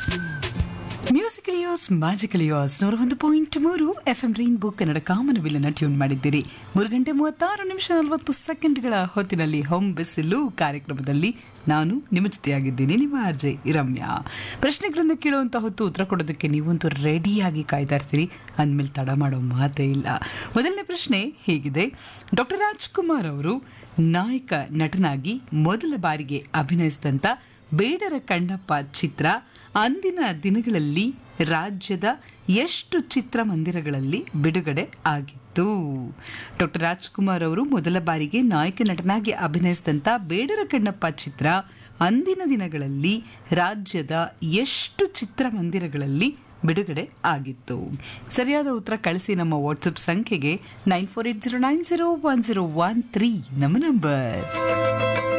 musical ಯೋಸ್ magical ಯೋಸ್ ನೂರ ಒಂದು point ಮೂರು ಎಫ್ ಎಂ ರೈನ್ಬೋ ಕನ್ನಡ ಕಾಮನವಿಲ್ಲನ ಟ್ಯೂನ್ ಮಾಡಿದ್ದೀರಿ ಮೂರು ಗಂಟೆ ಮೂವತ್ತಾರು ನಿಮಿಷ ನಲವತ್ತು ಸೆಕೆಂಡ್ಗಳ ಹೊತ್ತಿನಲ್ಲಿ ಹೋಮ್ ಬಿಸಿಲು ಕಾರ್ಯಕ್ರಮದಲ್ಲಿ ನಾನು ನಿಮ್ಮ ಜೊತೆಯಾಗಿದ್ದೀನಿ ನಿಮ್ಮ ಅರ್ಜೆ ರಮ್ಯಾ ಪ್ರಶ್ನೆಗಳನ್ನು ಕೇಳುವಂತ ಹೊತ್ತು ಉತ್ತರ ಕೊಡೋದಕ್ಕೆ ನೀವಂತೂ ರೆಡಿಯಾಗಿ ಕಾಯ್ತಾ ಇರ್ತೀರಿ ಅಂದಮೇಲೆ ತಡ ಮಾಡೋ ಮಾತೇ ಇಲ್ಲ ಮೊದಲನೇ ಪ್ರಶ್ನೆ ಹೀಗಿದೆ ಡಾಕ್ಟರ್ ರಾಜ್ಕುಮಾರ್ ಅವರು ನಾಯಕ ನಟನಾಗಿ ಮೊದಲ ಬಾರಿಗೆ ಅಭಿನಯಿಸಿದಂಥ ಬೇಡರ ಕಣ್ಣಪ್ಪ ಚಿತ್ರ ಅಂದಿನ ದಿನಗಳಲ್ಲಿ ರಾಜ್ಯದ ಎಷ್ಟು ಚಿತ್ರಮಂದಿರಗಳಲ್ಲಿ ಬಿಡುಗಡೆ ಆಗಿತ್ತು ಡಾಕ್ಟರ್ ರಾಜ್ಕುಮಾರ್ ಅವರು ಮೊದಲ ಬಾರಿಗೆ ನಾಯಕ ನಟನಾಗಿ ಅಭಿನಯಿಸಿದಂಥ ಬೇಡರ ಕಣ್ಣಪ್ಪ ಚಿತ್ರ ಅಂದಿನ ದಿನಗಳಲ್ಲಿ ರಾಜ್ಯದ ಎಷ್ಟು ಚಿತ್ರಮಂದಿರಗಳಲ್ಲಿ ಬಿಡುಗಡೆ ಆಗಿತ್ತು ಸರಿಯಾದ ಉತ್ತರ ಕಳಿಸಿ ನಮ್ಮ ವಾಟ್ಸಪ್ ಸಂಖ್ಯೆಗೆ nine four eight zero nine zero one zero one three ನಮ್ಮ ನಂಬರ್